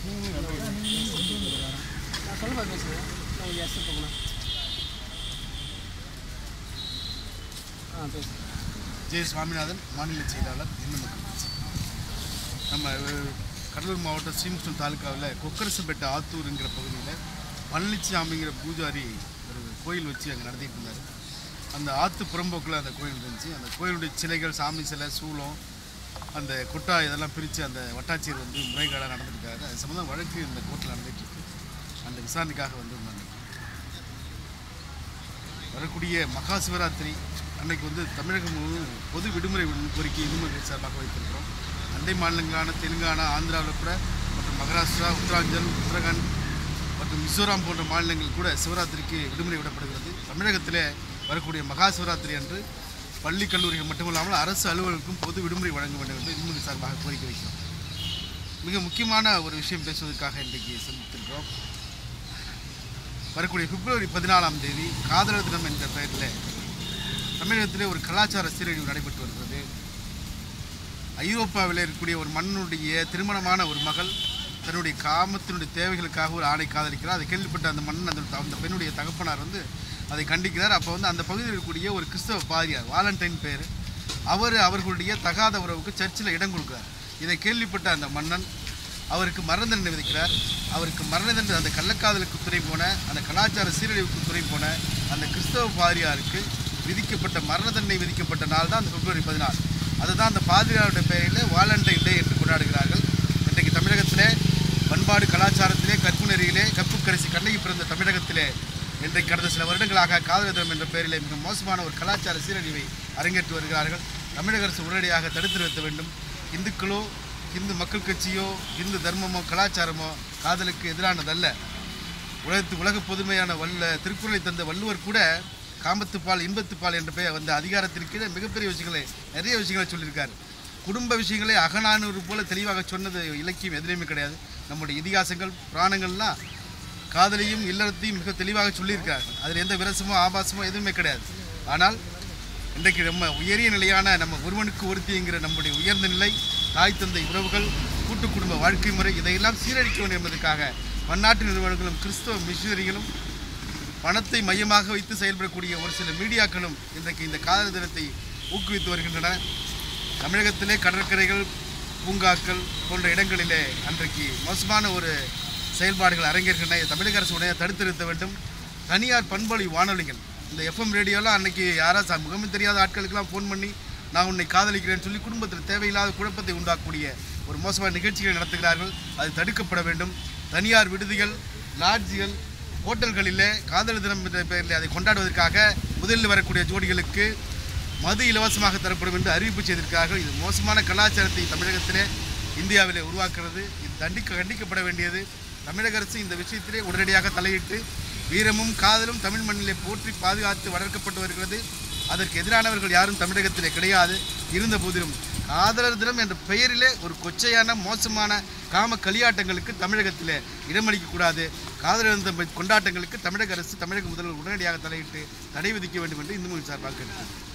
நான் சொல்லுப்பா பேசுகிறேன் நான் கொஞ்சம் அக்செப்ட் பண்ணேன் ஆ பேசு ஜெய சுவாமிநாதன் மாநில செயலாளர் இந்து மக்கள் கட்சி நம்ம அஹ், கடலூர் மாவட்டம் ஸ்ரீமுஷ்ணம் தாலுக்காவில் கொக்கரசுப்பேட்டை ஆத்தூருங்கிற பகுதியில் பழனிச்சாமிங்கிற பூஜாரி ஒரு கோயில் வச்சு அங்கே நடத்திட்டு இருந்தார் அந்த ஆற்று புறம்போக்கில் அந்த கோயில் இருந்துச்சு அந்த கோயிலுடைய சிலைகள் சாமி சிலை சூளம் அந்த கொட்டா இதெல்லாம் பிரித்து அந்த வட்டாட்சியர் வந்து முறைகேடாக நடந்திருக்காரு அது சம்மந்தம் வழக்கு இந்த கோர்ட்டில் நடந்துட்டு இருக்கு அந்த விசாரணைக்காக வந்திருந்தாங்க வரக்கூடிய மகா சிவராத்திரி அன்னைக்கு வந்து தமிழகம் முழுவதும் பொது விடுமுறை கோரிக்கை இந்து மக்கள் சார்பாக வைத்திருக்கிறோம் அண்டை மாநிலங்களான தெலுங்கானா ஆந்திராவில் கூட மற்றும் மகாராஷ்டிரா உத்தராஞ்சல் உத்தரகாண்ட் மற்றும் மிசோராம் போன்ற மாநிலங்கள் கூட சிவராத்திரிக்கு விடுமுறை விடப்படுகிறது தமிழகத்திலே வரக்கூடிய மகா சிவராத்திரி அன்று பள்ளி கல்லூரிகள் மட்டுமல்லாமல் அரசு அலுவலர்களுக்கும் பொது விடுமுறை வழங்க வேண்டும் என்று இந்து மக்கள் சார்பாக கோரிக்கை வைக்கிறோம் மிக முக்கியமான ஒரு விஷயம் பேசுவதற்காக இன்றைக்கு சந்தித்திருக்கிறோம் வரக்கூடிய பிப்ரவரி பதினாலாம் தேதி காதலர் தினம் என்ற பெயரில் தமிழகத்திலே ஒரு கலாச்சார சீரழிவு நடைபெற்று வருகிறது ஐரோப்பாவில் இருக்கக்கூடிய ஒரு மண்ணுடைய திருமணமான ஒரு மகள் தன்னுடைய காமத்தினுடைய தேவைகளுக்காக ஒரு ஆணை காதலிக்கிறார் அதை கேள்விப்பட்ட அந்த மன்னன் அந்த அந்த பெண்ணுடைய தகப்பனார் வந்து அதை கண்டிக்கிறார் அப்போ வந்து அந்த பகுதியில் இருக்கக்கூடிய ஒரு கிறிஸ்தவ பாரியார் வாலண்டைன் பேர் அவர் அவர்களுடைய தகாத உறவுக்கு சர்ச்சில் இடம் கொடுக்கிறார் இதை கேள்விப்பட்ட அந்த மன்னன் அவருக்கு மரண தண்டனை விதிக்கிறார் அவருக்கு மரண தண்டனை அந்த கள்ளக்காதலுக்கு துணை போன அந்த கலாச்சார சீரழிவுக்கு துணை போன அந்த கிறிஸ்தவ பாதிரியாருக்கு விதிக்கப்பட்ட மரண தண்டனை விதிக்கப்பட்ட நாள் தான் அந்த பிப்ரவரி பதினாறு அதுதான் அந்த பாதிரியாருடைய பெயரில் வாலண்டைன் டே என்று கொண்டாடுகிறார்கள் இன்றைக்கு தமிழகத்திலே பண்பாடு கலாச்சாரத்திலே கற்பு நெறியிலே கற்புக்கரசி கண்ணகி பிறந்த தமிழகத்திலே இன்றைக்கு கடந்த சில வருடங்களாக காதலர் தினம் என்ற பெயரிலே மிக மோசமான ஒரு கலாச்சார சீரழிவை அரங்கேற்றி வருகிறார்கள் தமிழக அரசு உடனடியாக தடுத்து நிறுத்த வேண்டும் இந்துக்களோ இந்து மக்கள் கட்சியோ இந்து தர்மமோ கலாச்சாரமோ காதலுக்கு எதிரானதல்ல உலகத்து உலக பொதுமையான வல்ல திருக்குறளை தந்த வள்ளுவர் கூட காமத்துப்பால் இன்பத்துப்பால் என்ற பெயர் வந்த அதிகாரத்தின் கீழே மிகப்பெரிய விஷயங்களை நிறைய விஷயங்களை சொல்லியிருக்காரு குடும்ப விஷயங்களை அகநானூறு போல தெளிவாக சொன்னது இலக்கியம் எதுலேயுமே கிடையாது நம்முடைய இதிகாசங்கள் புராணங்கள்லாம் காதலையும் இல்லறத்தையும் மிக தெளிவாக சொல்லியிருக்கார்கள் அதில் எந்த விரசமோ ஆபாசமோ எதுவுமே கிடையாது ஆனால் இன்றைக்கு நம்ம உயரிய நிலையான நம்ம ஒருவனுக்கு ஒருத்திங்கிற நம்முடைய உயர்ந்த நிலை தாய் தந்தை உறவுகள் கூட்டு குடும்ப வாழ்க்கை முறை இதையெல்லாம் சீரழிக்க வேண்டும் என்பதற்காக பன்னாட்டு நிறுவனங்களும் கிறிஸ்தவ மிஷினரிகளும் பணத்தை மையமாக வைத்து செயல்படக்கூடிய ஒரு சில மீடியாக்களும் இன்றைக்கு இந்த காதல் தினத்தை ஊக்குவித்து வருகின்றன தமிழகத்திலே கடற்கரைகள் பூங்காக்கள் போன்ற இடங்களிலே அன்றைக்கு மோசமான ஒரு செயல்பாடுகள் அரங்கேற்கின்றன இதை தமிழக அரசு உடனே தடுத்து நிறுத்த வேண்டும் தனியார் பண்பொழி வானொலிகள் இந்த எஃப்எம் ரேடியோலாம் அன்னைக்கு யாராவது முகமும் தெரியாத ஆட்களுக்கெல்லாம் ஃபோன் பண்ணி நான் உன்னை காதலிக்கிறேன்னு சொல்லி குடும்பத்தில் தேவையில்லாத குழப்பத்தை உண்டாக்கக்கூடிய ஒரு மோசமான நிகழ்ச்சிகளை நடத்துகிறார்கள் அது தடுக்கப்பட வேண்டும் தனியார் விடுதிகள் லாட்ஜிகள் ஹோட்டல்களிலே காதல் தினம் என்ற பெயரில் அதை கொண்டாடுவதற்காக முதலில் வரக்கூடிய ஜோடிகளுக்கு மது இலவசமாக தரப்படும் என்று அறிவிப்பு செய்திருக்கிறார்கள் இது மோசமான கலாச்சாரத்தை தமிழகத்திலே இந்தியாவிலே உருவாக்குறது இது தண்டிக்க கண்டிக்கப்பட வேண்டியது தமிழக அரசு இந்த விஷயத்திலே உடனடியாக தலையிட்டு வீரமும் காதலும் தமிழ் மண்ணிலே போற்றி பாதுகாத்து வளர்க்கப்பட்டு வருகிறது அதற்கு எதிரானவர்கள் யாரும் தமிழகத்திலே கிடையாது இருந்த போதிலும் காதலர் தினம் என்ற பெயரிலே ஒரு கொச்சையான மோசமான காம களியாட்டங்களுக்கு தமிழகத்திலே இடமளிக்கக்கூடாது காதலர் தின கொண்டாட்டங்களுக்கு தமிழக அரசு தமிழக முதல்வர் உடனடியாக தலையிட்டு தடை விதிக்க வேண்டும் என்று இந்து மொழி சார்பாக கேட்டுக்கொள்கிறேன்